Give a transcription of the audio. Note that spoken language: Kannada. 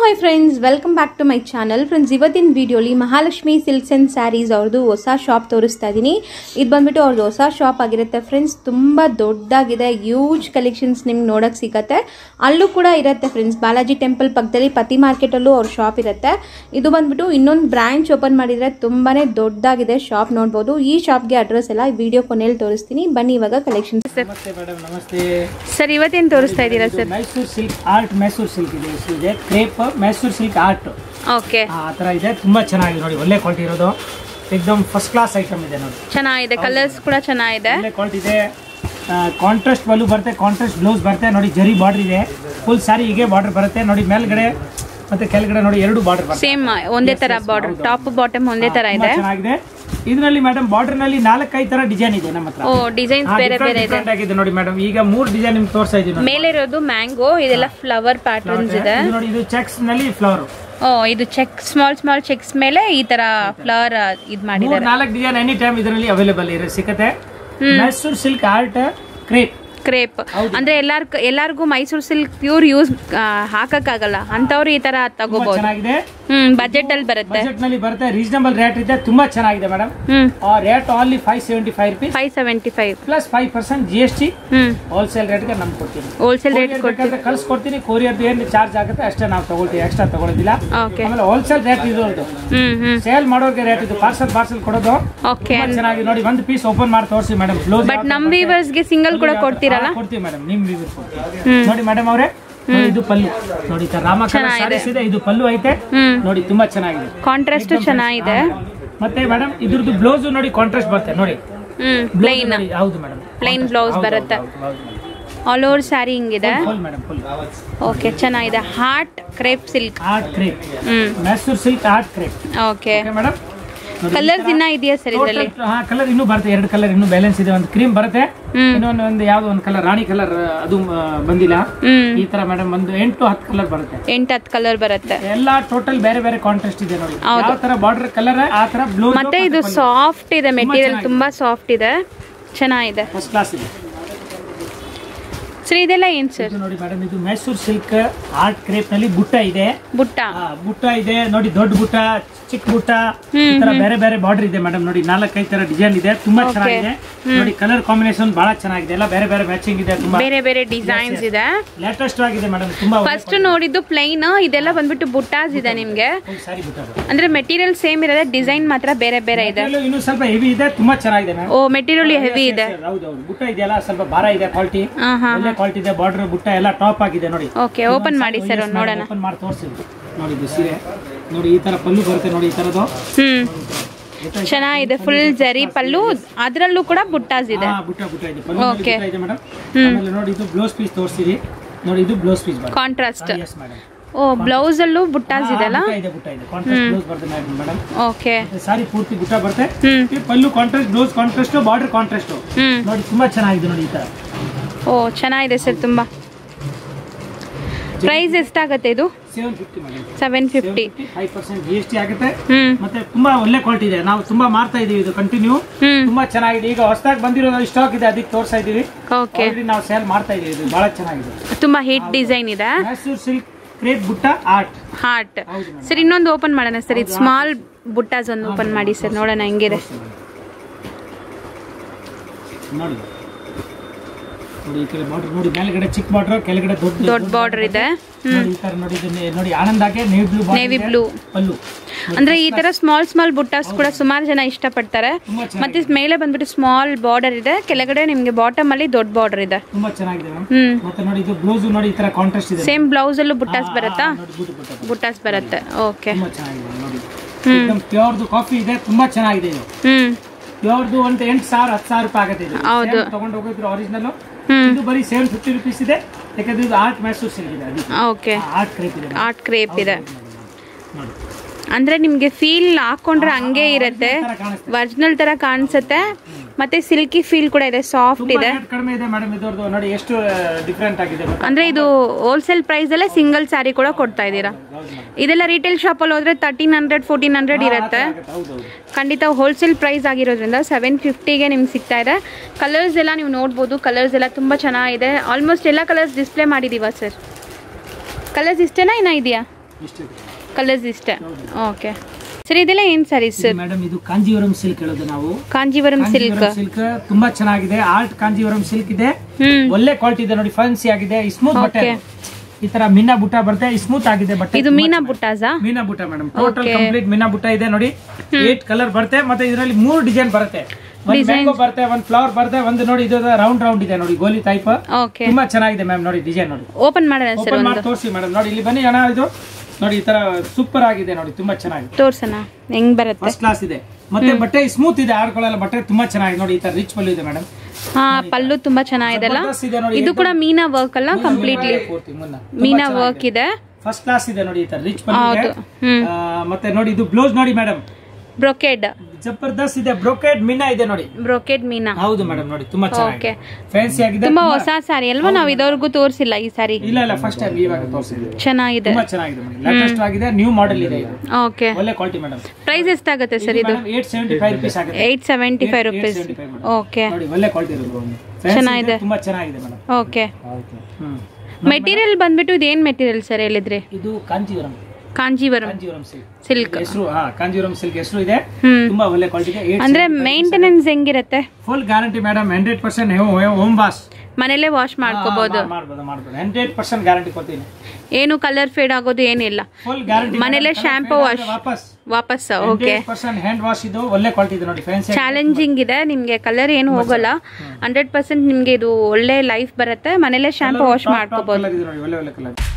My friends welcome back to my channel friends ಇವತ್ತಿನ ವಿಡಿಯೋಲಿ ಮಹಾಲಕ್ಷ್ಮಿ ಸಿಲ್ಕ್ಸ್ ಆ್ಯಂಡ್ ಸ್ಯಾರೀಸ್ ಅವ್ರದ್ದು ಹೊಸ ಶಾಪ್ ತೋರಿಸ್ತಾ ಇದ್ದೀನಿ ಇದು ಬಂದ್ಬಿಟ್ಟು ಅವ್ರದ್ದು ಹೊಸ ಶಾಪ್ ಆಗಿರುತ್ತೆ ಫ್ರೆಂಡ್ಸ್ ತುಂಬ ದೊಡ್ಡದಾಗಿದೆ ಯೂಜ್ ಕಲೆಕ್ಷನ್ಸ್ ನಿಮ್ಗೆ ನೋಡೋಕ್ಕೆ ಸಿಗತ್ತೆ ಅಲ್ಲೂ ಕೂಡ ಇರುತ್ತೆ ಫ್ರೆಂಡ್ಸ್ ಬಾಲಾಜಿ ಟೆಂಪಲ್ ಪಕ್ಕದಲ್ಲಿ ಪತಿ ಮಾರ್ಕೆಟಲ್ಲೂ ಅವ್ರ ಶಾಪ್ ಇರುತ್ತೆ ಇದು ಬಂದ್ಬಿಟ್ಟು ಇನ್ನೊಂದು ಬ್ರಾಂಚ್ ಓಪನ್ ಮಾಡಿದರೆ ತುಂಬಾ ದೊಡ್ಡದಾಗಿದೆ ಶಾಪ್ ನೋಡ್ಬೋದು ಈ ಶಾಪ್ಗೆ ಅಡ್ರೆಸ್ ಎಲ್ಲ ವಿಡಿಯೋ ಕೊನೆಯಲ್ಲಿ ತೋರಿಸ್ತೀನಿ ಬನ್ನಿ ಇವಾಗ ಕಲೆಕ್ಷನ್ಸ್ ನಮಸ್ತೆ ಮೇಡಮ್ ನಮಸ್ತೆ ಸರ್ ಇವತ್ತೇನು ತೋರಿಸ್ತಾ ಇದ್ದೀರಾ sir Mysore silk art Mysore silk ಇದೆ ಹೆಸರು ಇದೆ crepe Mysore silk art okay ಆ ಥರ ಇದೆ ತುಂಬಾ ಚೆನ್ನಾಗಿದೆ ನೋಡಿ ಒಳ್ಳೆ ಕ್ವಾಲಿಟಿ ಇರೋದು ಎಕ್ದಮ್ ಫಸ್ಟ್ ಕ್ಲಾಸ್ ಐಟಮ್ ಇದೆ ನೋಡಿ ಚೆನ್ನಾಗಿದೆ ಕಲರ್ಸ್ ಕೂಡ ಚೆನ್ನಾಗಿದೆ ಒಳ್ಳೆ ಕ್ವಾಲಿಟಿ ಇದೆ ಕಾಂಟ್ರಾಸ್ಟ್ ಬಲ್ಲು ಬರುತ್ತೆ ಕಾಂಟ್ರಾಸ್ಟ್ ಬ್ಲೌಸ್ ಬರುತ್ತೆ ನೋಡಿ ಜರಿ ಬಾರ್ಡರ್ ಇದೆ ಫುಲ್ ಸಾರಿ ಹೀಗೆ ಬಾರ್ಡರ್ ಬರುತ್ತೆ ನೋಡಿ ಮೇಲ್ಗಡೆ ಮತ್ತೆ ಕೆಳಗಡೆ ನೋಡಿ ಎರಡು ಬಾರ್ಡರ್ ಬರುತ್ತೆ ಸೇಮ್ ಒಂದೇ ತರ ಬಾರ್ಡರ್ ಟಾಪ್ ಬಾಟಮ್ ಒಂದೇ ತರ ತುಂಬಾ ಇದೆ ಚೆನ್ನಾಗಿದೆ ಇದರಲ್ಲಿ ಮೇಡಮ್ ಬಾರ್ಡರ್ ನಲ್ಲಿ ನಾಲ್ಕೈದು ತರ ಡಿಸೈನ್ ಇದೆ ನಮ್ಮ ಹತ್ರ ಓ ಡಿಸೈನ್ಸ್ ಬೇರೆ ಬೇರೆ ಇದೆ ಡಿಫ್ರೆಂಟ್ ಆಗಿದೆ ನೋಡಿ ಮೇಡಮ್ ಈಗ ಮೂರು ಡಿಸೈನ್ ನಿಮ್ಗೆ ತೋರಿಸ್ತಾ ಇದೀನಿ ನೋಡಿ. ಮೇಲೆ ಇರೋದು ಮ್ಯಾಂಗೋ ಇದೆಲ್ಲ ಫ್ಲವರ್ ಪ್ಯಾಟರ್ನ್ಸ್ ಇದೆ ಇದು ನೋಡಿ ಇದು ಚೆಕ್ಸ್ ನಲ್ಲಿ ಫ್ಲವರ್ ಓ ಇದು ಚೆಕ್ ಸ್ಮಾಲ್ ಸ್ಮಾಲ್ ಚೆಕ್ಸ್ ಮೇಲೆ ಈ ತರ ಫ್ಲವರ್ ಇದ್ ಮೂರ್ ಮಾಡಿದ್ದಾರೆ ನಾಲ್ಕು ಡಿಸೈನ್ ಎನಿ ಟೈಮ್ ಇದರಲ್ಲಿ ಅವೈಲೇಬಲ್ ಇರೋ ಸಿಕ್ಕತ್ತೆ Mysore silk art crepe crepe ಅಂದ್ರೆ ಎಲ್ಲಾರ್ ಎಲ್ಲಾರ್ಗೂ ಮೈಸೂರು ಸಿಲ್ಕ್ ಪ್ಯೂರ್ ಯೂಸ್ ಹಾಕಕ್ಕಾಗಲ್ಲ ಅಂತವ್ರು ಈ ತರ ತುಂಬಾ ತಗೋಬಹುದು ಚೆನ್ನಾಗಿದೆ ಹ್ಮ್ ಬಜೆಟ್ ಅಲ್ಲಿ ಬರುತ್ತೆ ಬಜೆಟ್ ನಲ್ಲಿ ಬರುತ್ತೆ ರೀಸನಬಲ್ ರೇಟ್ ಇದೆ ತುಂಬಾ ಚೆನ್ನಾಗಿದೆ madam hmm rate only five seventy five rupees five seventy five plus five percent G S T hmm wholesale ರೇಟ್ಗೆ ನಮ್ಗೆ ಕೊಡ್ತೀನಿ ಹೋಲ್ಸೇಲ್ ರೇಟ್ ಕೊಡ್ತೀವಿ ಬೇಕಾದ್ರೆ ಕಳ್ಸಿಕೊಡ್ತೀನಿ ಕೊರಿಯರ್ದು ಏನು ಚಾರ್ಜ್ ಆಗುತ್ತೆ ಅಷ್ಟೇ ನಾವು ತಗೊಳ್ತೀವಿ ಎಕ್ಸ್ಟ್ರಾ ತಗೊಳ್ಳೋದಿಲ್ಲ ಓಕೆ ಆಮೇಲೆ ಹೋಲ್ಸೇಲ್ ರೇಟ್ ಇದು ಅದು ಹ್ಮ್ ಹ್ಮ್ ಸೇಲ್ ಮಾಡೋರಿಗೆ ರೇಟ್ ಇದು ಪಾರ್ಸಲ್ ಪಾರ್ಸಲ್ ಕೊಡೋದು ಓಕೆ ತುಂಬಾ ಚೆನ್ನಾಗಿ ನೋಡಿ ಒಂದು ಪೀಸ್ ಓಪನ್ ಮಾಡಿ ತೋರಿಸಿ ಮೇಡಮ್ ಬ್ಲೌಸ್ ಬಟ್ ನಮ್ ವೀವರ್ಸ್ಗೆ ಸಿಂಗಲ್ ಕೂಡ ಕೊಡ್ತೀರಲ್ಲ ಕೊಡ್ತೀವಿ ಮೇಡಮ್ ನಿಮ್ ವ್ಯೂವರ್ಸ್ ಕೊಡ್ತೀವಿ ಹ್ಮ್. ನೋಡಿ ಮೇಡಮ್ ಅವರೇ ಇದು ಪಲ್ಲು ನೋಡಿ ಈ ತರ ರಾಮ ಚೆನ್ನಾಗಿದೆ. ಸ್ಯಾರೀಸ್ ಇದೆ ಇದು ಪಲ್ಲು ಐತೆ ಹ್ಮ್ ನೋಡಿ ತುಂಬಾ ಚೆನ್ನಾಗಿದೆ ಕಾಂಟ್ರಾಸ್ಟ್ ಚೆನ್ನಾಗಿದೆ ಮತ್ತೆ ಮೇಡಮ್ ಇದ್ರದ್ದು ಬ್ಲೌಸ್ ನೋಡಿ ಕಾಂಟ್ರಾಸ್ಟ್ ಬರುತ್ತೆ ನೋಡಿ ಹ್ಮ್ Blouse ಪ್ಲೈನ್ ನೋಡಿ, ಹೌದು ಮೇಡಮ್ Plain blouse ಬರುತ್ತೆ. ಆಲ್ ಓವರ್ ಸ್ಯಾರಿ ಹಿಂಗಿದೆ ಫುಲ್ ಮೇಡಮ್ ಫುಲ್ ಓಕೆ ಚೆನ್ನಾಗಿದೆ heart crepe silk art crepe hmm Mysore silk art crepe okay okay madam colours ಇನ್ನ ಇದೆಯಾ ಸರ್ ಇದರಲ್ಲಿ ಹಾ ಕಲರ್ ಇನ್ನೂ ಬರುತ್ತೆ ಎರಡು ಕಲರ್ ಇನ್ನೂ ಬ್ಯಾಲೆನ್ಸ್ ಇದೆ ಒಂದು ಕ್ರೀಮ್ ಬರುತ್ತೆ ಹ್ಮ್. ಇನ್ನೊಂದು ಒಂದು ಯಾವ್ದೋ ಒಂದು ಕಲರ್ ರಾಣಿ ಕಲರ್ ಅದು ಆ, ಬಂದಿಲ್ಲ ಹ್ಮ್ ಈ ತರ ಮೇಡಮ್ ಒಂದು ಎಂಟು ಹತ್ತು ಕಲರ್ ಬರುತ್ತೆ ಎಂಟು ಹತ್ತು ಕಲರ್ ಬರುತ್ತೆ ಎಲ್ಲಾ ಟೋಟಲ್ ಬೇರೆ ಬೇರೆ ಕಾಂಟ್ರಾಸ್ಟ್ ಇದೆ ನೋಡಿ ಹೌದು. ಯಾವ ತರ ಬಾರ್ಡರ್ ಕಲರ್ ಆ ತರ ಬ್ಲೂ ಮತ್ತೆ ಇದು ಸಾಫ್ಟ್ ಇದೆ ಮೆಟೀರಿಯಲ್ ತುಂಬಾ ಸಾಫ್ಟ್ ಇದೆ ಚೆನ್ನಾಗಿದೆ ಫಸ್ಟ್ ಕ್ಲಾಸ್ ಇದೆ ಸರ್ ಇದೆಲ್ಲ ಏನ್ ಸರ್ ಇದು ನೋಡಿ ಮೇಡಮ್ ಇದು ಮೈಸೂರು ಸಿಲ್ಕ್ ಆರ್ಟ್ ಕ್ರೇಪ್ ನಲ್ಲಿ ಬುಟ್ಟ ಇದೆ ಬುಟ್ಟ ಆ, ಬುಟ್ಟ ಇದೆ ನೋಡಿ ದೊಡ್ಡ ಬುಟ್ಟ ಚಿಕ್ಕ ಬುಟ್ಟ ಹ್ಮ್, ಈ ತರ ಬೇರೆ ಬೇರೆ ಬಾರ್ಡರ್ ಇದೆ ಮೇಡಮ್ ನೋಡಿ ನಾಲ್ಕೈದು ತರ ಡಿಸೈನ್ ಇದೆ ತುಂಬಾ Okay. ಚೆನ್ನಾಗಿದೆ ನೋಡಿ ಕಲರ್ ಕಾಂಬಿನೇಷನ್ ಬಹಳ ಚೆನ್ನಾಗಿದೆ ಎಲ್ಲ ಬೇರೆ ಬೇರೆ ಮ್ಯಾಚಿಂಗ್ ಇದೆ ತುಂಬಾ ಬೇರೆ ಬೇರೆ ಡಿಸೈನ್ಸ್ ಇದೆ ಲೇಟೆಸ್ಟ್ ಆಗಿದೆ ಮೇಡಮ್ ತುಂಬಾ ಫಸ್ಟ್ ನೋಡಿದ್ದು ಪ್ಲೈನ್ ಇದೆಲ್ಲ ಬಂದ್ಬಿಟ್ಟು ಬುಟ್ಟಾಸ್ ಇದೆ ನಿಮ್ಗೆ ಸಾರಿ ಬುಟ್ಟ ಬರುತ್ತೆ. ಅಂದ್ರೆ ಮೆಟೀರಿಯಲ್ ಸೇಮ್ ಇರೋದೆ ಡಿಸೈನ್ ಮಾತ್ರ ಬೇರೆ ಬೇರೆ ಇದೆ Material ಇನ್ನೂ ಸ್ವಲ್ಪ ಹೆವಿ ಇದೆ ತುಂಬಾ ಚೆನ್ನಾಗಿದೆ ಮ್ಯಾಮ್ ಓ ಮೆಟೀರಿಯಲ್ ಹೆವಿ ಇದೆ ಹೌದೌದು ಬುಟ್ಟ ಇದೆಯಲ್ಲ ಸ್ವಲ್ಪ ಭಾರ ಇದೆ ಕ್ವಾಲಿಟಿ ಹಾ ಹಾ ಒಳ್ಳೆ ಕ್ವಾಲಿಟಿ ಇದೆ ಬಾರ್ಡರ್ ಬುಟ್ಟ ಎಲ್ಲ ಟಾಪ್ ಆಗಿದೆ ನೋಡಿ ಓಕೆ ಓಪನ್ ಮಾಡಿ ಸರ್ ನೋಡೋಣ ಓಪನ್ ಮಾಡಿ ತೋರಿಸಿ ನೋಡಿ ಇದು ಸೀರೆ ನೋಡಿ ಈ ತರ ಪಲ್ಲು ಬರುತ್ತೆ ನೋಡಿ ಈ ತರದು ಹ್ಮ್ ಚೆನ್ನಾಗಿದೆ ಫುಲ್ ಜರಿ ಪಲ್ಲು ಅದ್ರಲ್ಲೂ ಕೂಡ ಬುಟ್ಟಾಸ್ ಇದೆ ಹಾ ಬುಟ್ಟ ಬುಟ್ಟ ಇದೆ ಪಲ್ಲು Okay. ಬುಟ್ಟ ಇದೆ ಮೇಡಮ್ ಆಮೇಲೆ ನೋಡಿ ಇದು ಬ್ಲೌಸ್ ಪೀಸ್ ತೋರಿಸಿರಿ ನೋಡಿ ಇದು ಬ್ಲೌಸ್ ಪೀಸ್ ಬರುತ್ತೆ contrast yes madam oh blouse ಅಲ್ಲೂ ಬುಟ್ಟಾಸ್ ಇದೆಲ್ಲ ಬುಟ್ಟ ಇದೆ ಬುಟ್ಟ ಇದೆ ಕಾಂಟ್ರಾಸ್ಟ್ ಬ್ಲೌಸ್ ಬರುತ್ತೆ ಮೇಡಮ್ ಓಕೆ ಸಾರಿ ಪೂರ್ತಿ ಬುಟ್ಟ ಬರುತ್ತೆ ಹ್ಮ್ ಈ pallu contrast blouse contrast border contrast hmm ನೋಡಿ ತುಂಬಾ ಚೆನ್ನಾಗಿದೆ ನೋಡಿ ಈ ತರ ಓ ಚೆನ್ನಾಗಿದೆ ಸರ್ ತುಂಬಾ ಪ್ರೈಸ್ ಎಷ್ಟಾಗತ್ತೆ ಇದು seven fifty madam seven fifty five percent G S T ಆಗುತ್ತೆ ಹ್ಮ್ ಮತ್ತೆ ತುಂಬಾ ಒಳ್ಳೆ ಕ್ವಾಲಿಟಿ ಇದೆ ನಾವು ತುಂಬಾ ಮಾರ್ತಾ ಇದೀವಿ ಇದು ಕಂಟಿನ್ಯೂ ಹ್ಮ್ ತುಂಬಾ ಚೆನ್ನಾಗಿದೆ ಈಗ ಹೊಸದಾಗಿ ಬಂದಿರೋ ಸ್ಟಾಕ್ ಇದೆ ಅದಕ್ಕೆ ತೋರಿಸ್ತಾ ಇದೀವಿ ಓಕೆ ಆಲ್ರೆಡಿ ನಾವು ಸೇಲ್ ಮಾಡ್ತಾ ಇದೀವಿ ಇದು ಬಹಳ ಚೆನ್ನಾಗಿದೆ ತುಂಬಾ ಹಿಟ್ ಡಿಸೈನ್ ಇದೆ ಮೈಸೂರು ಸಿಲ್ಕ್ ಕ್ರೇಪ್ ಬುಟ್ಟ ಆರ್ಟ್ ಹಾರ್ಟ್ ಹೌದು ಮೇಡಮ್ ಸರ್ ಇನ್ನೊಂದು ಓಪನ್ ಮಾಡೋಣ ಸರ್ ಇದು ಸ್ಮಾಲ್ ಬುಟ್ಟಾಸ್ ಒಂದು ಓಪನ್ ಮಾಡಿ ಸರ್ ನೋಡೋಣ ಹೆಂಗಿದೆ ನೋಡಿ ನೋಡಿ ಈ ಕಡೆ ಬಾರ್ಡರ್ ನೋಡಿ ಮೇಲ್ಗಡೆ ಚಿಕ್ಕ ಬಾರ್ಡರ್ ಕೆಳಗಡೆ ದೊಡ್ಡ ದೊಡ್ಡ ಬಾರ್ಡರ್ ಇದೆ ನೋಡಿ ಈ ತರ ನೋಡಿ ಇದು ನೆ- ನೋಡಿ ಆನಂದಾಗೆ navy blue navy blue pallu ಅಂದ್ರೆ ಈ ತರ ಸ್ಮಾಲ್ ಸ್ಮಾಲ್ ಬುಟ್ಟಾಸ್ ಕೂಡ ಸುಮಾರು ಜನ ಇಷ್ಟಪಡ್ತಾರೆ ತುಂಬಾ ಮತ್ತೆ ಮೇಲೆ ಬಂದ್ಬಿಟ್ಟು ಸ್ಮಾಲ್ ಬಾರ್ಡರ್ ಇದೆ ಕೆಳಗಡೆ ನಿಮ್ಗೆ ಬಾಟಮ್ ಅಲ್ಲಿ ದೊಡ್ಡ ಬಾರ್ಡರ್ ಇದೆ ತುಂಬಾ ಚೆನ್ನಾಗಿದೆ ಮ್ಯಾಮ್ ಹ್ಮ್ ಮತ್ತೆ ನೋಡಿ ಇದು ಬ್ಲೌಸ್ ನೋಡಿ ಈ ತರ ಕಾಂಟ್ರಾಸ್ಟ್ ಇದೆ ಸೇಮ್ ಬ್ಲೌಸ್ ಅಲ್ಲೂ ಬುಟ್ಟಾಸ್ ಬರುತ್ತಾ ನೋಡಿ ಬುಟ್ಟ ಬುಟ್ಟ ಬುಟ್ಟಾಸ್ ಬರುತ್ತೆ ಓಕೆ ತುಂಬಾ ಚೆನ್ನಾಗಿದೆ ನೋಡಿ एकदम ಪ್ಯೂರ್ದು ಕಾಫಿ ಇದೆ ತುಂಬಾ ಚೆನ್ನಾಗಿದೆ ಇದು ಹ್ಮ್ ಪ್ಯೂರ್ದು ಒಂದು ಎಂಟು ಸಾವಿರ ಹತ್ತು ಸಾವಿರ ರೂಪಾಯಿ ಆಗುತ್ತೆ ಇದು ಹೌದು. Same ತಗೊಂಡು ಹೋಗಿದ್ರು ಒರಿಜಿನಲ್ ಹ್ಮ್ ಇದು ಬರೀ ಸೆವೆನ್ ಫಿಫ್ಟಿ ರುಪೀಸ್ ಇದೆ ಯಾಕಂದ್ರೆ ಇದು ಆರ್ಟ್ ಮೈಸೂರು ಸಿಲ್ಕ್ ಇದೆ ಅದಕ್ಕೆ ಓಕೆ ಆರ್ಟ್ ಕ್ರೇಪ್ ಇದೆ ಆರ್ಟ್ ಕ್ರೇಪ್ ಇದೆ ನೋಡಿ ಅಂದ್ರೆ ನಿಮ್ಗೆ ಫೀಲ್ ಹಾಕೊಂಡ್ರೆ ಹಂಗೆ ಇರುತ್ತೆ ಈ ತರ ಕಾಣಿಸ್ತದೆ ಒರಿಜಿನಲ್ ತರ ಕಾಣಿಸುತ್ತೆ ಮತ್ತೆ ಸಿಲ್ಕಿ ಫೀಲ್ ಕೂಡ ಇದೆ ಸಾಫ್ಟ್ ತುಂಬಾ ಇದೆ ರೇಟ್ ಕಡಿಮೆ ಇದೆ ಮೇಡಮ್ ಇದರದ್ದು ನೋಡಿ ಎಷ್ಟು ಡಿಫ್ರೆಂಟ್ ಆಗಿದೆ ಗೊತ್ತಾ? ಅಂದ್ರೆ ಇದು ಹೋಲ್ಸೇಲ್ ಪ್ರೈಸ್ ಅಲ್ಲೇ ಸಿಂಗಲ್ ಸ್ಯಾರಿ ಕೂಡ ಕೊಡ್ತಾ ಇದ್ದೀರಾ ಹೌದು madam. ಇದೆಲ್ಲ ರಿಟೇಲ್ ಶಾಪ್ ಅಲ್ಲಿ ಹೋದ್ರೆ ತರ್ಟೀನ್ ಹಂಡ್ರೆಡ್ ಫೋರ್ಟೀನ್ ಹಂಡ್ರೆಡ್ ಇರುತ್ತೆ ಆಗುತ್ತೆ, ಹೌದು ಹೌದು ಖಂಡಿತ ಹೋಲ್ಸೇಲ್ ಪ್ರೈಸ್ ಆಗಿರೋದ್ರಿಂದ ಸೆವೆನ್ ಫಿಫ್ಟಿಗೆ ನಿಮ್ಗೆ ಸಿಗ್ತಾ ಇದೆ ಕಲರ್ಸ್ ಎಲ್ಲ ನೀವು ನೋಡ್ಬೋದು ಕಲರ್ಸ್ ಎಲ್ಲ ತುಂಬ ಚೆನ್ನಾಗಿದೆ ಆಲ್ಮೋಸ್ಟ್ ಎಲ್ಲ ಕಲರ್ಸ್ ಡಿಸ್ಪ್ಲೇ ಮಾಡಿದೀವ ಸರ್ ಕಲರ್ಸ್ ಇಷ್ಟೇನಾ ಇನ್ನ ಇದೆಯಾ ಇಷ್ಟು ಕಲರ್ಸ್ ಇಷ್ಟೇ ಓಕೆ ಸರ್ ಇದೆಲ್ಲ ಏನು ಸ್ಯಾರೀಸ್ ಸರ್ ಮೇಡಮ್ ಇದು ಕಾಂಜೀವರಂ ಸಿಲ್ಕ್ ಹೇಳೋದು ನಾವು ಕಾಂಜೀವರಂ ಸಿಲ್ಕ್ ಸಿಲ್ಕ್ ತುಂಬಾ ಚೆನ್ನಾಗಿದೆ ಆರ್ಟ್ ಕಾಂಜೀವರಂ ಸಿಲ್ಕ್ ಇದೆ ಹ್ಮ್ ಒಳ್ಳೆ ಕ್ವಾಲಿಟಿ ಇದೆ ನೋಡಿ ಫ್ಯಾನ್ಸಿ ಆಗಿದೆ ಸ್ಮೂತ್ ಬಟ್ಟೆ Okay. ಅದು. ಈ ತರ ಮೀನಾ ಬುಟ್ಟ ಬರುತ್ತೆ ಸ್ಮೂತ್ ಆಗಿದೆ ಬಟ್ಟೆ ಇದು ಮೀನಾ ಬುಟ್ಟಾಸಾ ಮೀನಾ ಬುಟ್ಟ ಮೇಡಮ್ ಟೋಟಲ್ Okay. ಕಂಪ್ಲೀಟ್ ಮೀನಾ ಬುಟ್ಟ ಇದೆ ನೋಡಿ ಏಟ್ ಕಲರ್ ಬರುತ್ತೆ ಮತ್ತೆ ಇದರಲ್ಲಿ ಮೂರು ಡಿಸೈನ್ ಬರುತ್ತೆ ಒಂದು ಮ್ಯಾಂಗೋ ಬರುತ್ತೆ ಒಂದು ಫ್ಲವರ್ ಬರುತ್ತೆ ಒಂದು ನೋಡಿ ಇದು ರೌಂಡ್ ರೌಂಡ್ ಇದೆ ನೋಡಿ ಗೋಲಿ ಟೈಪ್ ಓಕೆ ತುಂಬಾ ಚೆನ್ನಾಗಿದೆ ಮ್ಯಾಮ್ ನೋಡಿ ಡಿಸೈನ್ ನೋಡಿ ಓಪನ್ ಮಾಡೋಣ ಸರ್ ಓಪನ್ ಒಂದು ಮಾಡಿ ತೋರಿಸಿ ಮೇಡಮ್ ನೋಡಿ ಇಲ್ಲಿ ಬನ್ನಿ ಅಣ್ಣ ಇದು ನೋಡಿ ಈ ತರ ಸೂಪರ್ ಆಗಿದೆ ನೋಡಿ ತುಂಬಾ ಚೆನ್ನಾಗಿದೆ ತೋರ್ಸೋಣ ಹೆಂಗ್ ಬರುತ್ತೆ ಫಸ್ಟ್ ಕ್ಲಾಸ್ ಇದೆ ಮತ್ತೆ ಬಟ್ಟೆ ಸ್ಮೂತ್ ಇದೆ ಆಡ್ಕೊಳ್ಳಲ್ಲ ಬಟ್ಟೆ ತುಂಬಾ ಚೆನ್ನಾಗಿದೆ ನೋಡಿ ಈ ತರ ರಿಚ್ ಪಲ್ಲು ಇದೆ ಮೇಡಮ್ ಹಾ ಪಲ್ಲು ತುಂಬಾ ಚೆನ್ನಾಗಿದೆಲ್ಲ ಜಬರ್ದಸ್ತ್ ಇದೆ ನೋಡಿ ಇದು ಕೂಡ ಮೀನಾ ವರ್ಕ್ ಅಲ್ಲ ಕಂಪ್ಲೀಟ್ಲಿ ಪೂರ್ತಿ ಮುನ್ನ ಮೀನಾ ವರ್ಕ್ ಇದೆ ಫಸ್ಟ್ ಕ್ಲಾಸ್ ಇದೆ ನೋಡಿ ಈ ತರ ರಿಚ್ ಪಲ್ಲು ಇದೆ ಹೌದು ಹ್ಮ್ ಆ, ಮತ್ತೆ ನೋಡಿ ಇದು ಬ್ಲೌಸ್ ನೋಡಿ ಮೇಡಮ್ ಬ್ರೊಕೆಡ್ ಜಬರ್ದಸ್ತ್ ಇದೆ ಬ್ರೊಕೆಟ್ ಮೀನಾ ಇದೆ ನೋಡಿ ಬ್ರೊಕೆಡ್ ಮೀನಾ ಹೌದು ಮೇಡಮ್ ನೋಡಿ ತುಂಬಾ ಓಕೆ ಚೆನ್ನಾಗಿದೆ ಫ್ಯಾನ್ಸಿ ಆಗಿದೆ ತುಂಬಾ ಹೊಸ ಸಾರಿ ಅಲ್ವಾ ನಾವ್ ಇದುವರೆಗೂ ತೋರಿಸಿಲ್ಲ ಈ ಸಾರಿ ಇಲ್ಲ ಇಲ್ಲ ಫಸ್ಟ್ ಟೈಮ್ ಇವಾಗ ತೋರಿಸಿದ್ವಿ ಚೆನ್ನಾಗಿದೆ ತುಂಬಾ ಚೆನ್ನಾಗಿದೆ ಮೇಡಮ್ ಲೇಟೆಸ್ಟ್ ಆಗಿದೆ ನ್ಯೂ ಮಾಡೆಲ್ ಇದೆ ಇದು ಓಕೆ ಒಳ್ಳೆ ಕ್ವಾಲಿಟಿ ಮೇಡಮ್ ಪ್ರೈಸ್ ಎಷ್ಟಾಗುತ್ತೆ ಸರ್ ಇದು ಏಟ್ ಸೆವೆಂಟಿ ಫೈವ್ ರುಪೀಸ್ ಆಗುತ್ತೆ eight seventy five rupees 875 madam. Okay ನೋಡಿ ಒಳ್ಳೆ ಕ್ವಾಲಿಟಿ ಇರೋದು Fancy ಚೆನ್ನಾಗಿದೆ. ಇದೆ, ತುಂಬಾ ಚೆನ್ನಾಗಿದೆ ಮೇಡಮ್ ಓಕೆ ಹ್ಮ್ ಮೆಟೀರಿಯಲ್ ಬಂದ್ಬಿಟ್ಟು ಇದೇನ್ ಮೆಟೀರಿಯಲ್ ಸರ್ ಹೇಳಿದ್ರಿ ಇದು ಕಾಂಜೀವರಂ ಕಾಂಜೀವರಂ ಕಾಂಜೀವರಂ ಸಿಲ್ಕ್ ಸಿಲ್ಕ್ ಹೆಸರು ಹಾ ಕಾಂಜೀವರಂ ಸಿಲ್ಕ್ ಹೆಸರು ಇದೆ ಹ್ಮ್ ತುಂಬಾ ಒಳ್ಳೆ ಕ್ವಾಲಿಟಿ ಇದೆ ಅಂದ್ರೆ ಮೇಂಟೆನೆನ್ಸ್ ಹೆಂಗಿರತ್ತೆ full guarantee madam hundred percent home wash ಮನೇಲೆ ವಾಶ್ ಮಾಡ್ಕೋಬಹುದು ಮಾಡ್ಬೋದು ಮಾಡ್ಬೋದು ಹಂಡ್ರೆಡ್ ಪರ್ಸೆಂಟ್ ಗ್ಯಾರಂಟಿ ಕೊಡ್ತೀನಿ ಏನು ಕಲರ್ ಫೇಡ್ ಆಗೋದು ಏನಿಲ್ಲ ಫುಲ್ ಗ್ಯಾರಂಟಿ ಮನೇಲೆ shampoo wash. ವಾಪಸ್ ವಾಪಸ್ okay hundred percent hand wash ಇದು ಒಳ್ಳೆ ಕ್ವಾಲಿಟಿ ಇದೆ ನೋಡಿ ಫ್ಯಾನ್ಸಿ ಚಾಲೆಂಜಿಂಗ್ ಇದೆ ನಿಮ್ಗೆ ಕಲರ್ ಏನು ಹೋಗಲ್ಲ ಹಂಡ್ರೆಡ್ ಪರ್ಸೆಂಟ್ ನಿಮ್ಗೆ ಇದು ಒಳ್ಳೆ ಲೈಫ್ ಬರುತ್ತೆ ಮನೇಲೆ ಶಾಂಪು ವಾಶ್ ಮಾಡ್ಕೋಬಹುದು ಕಲರ್ ಇದೆ ನೋಡಿ ಒಳ್ಳೆ ಒಳ್ಳೆ ಕಲರ್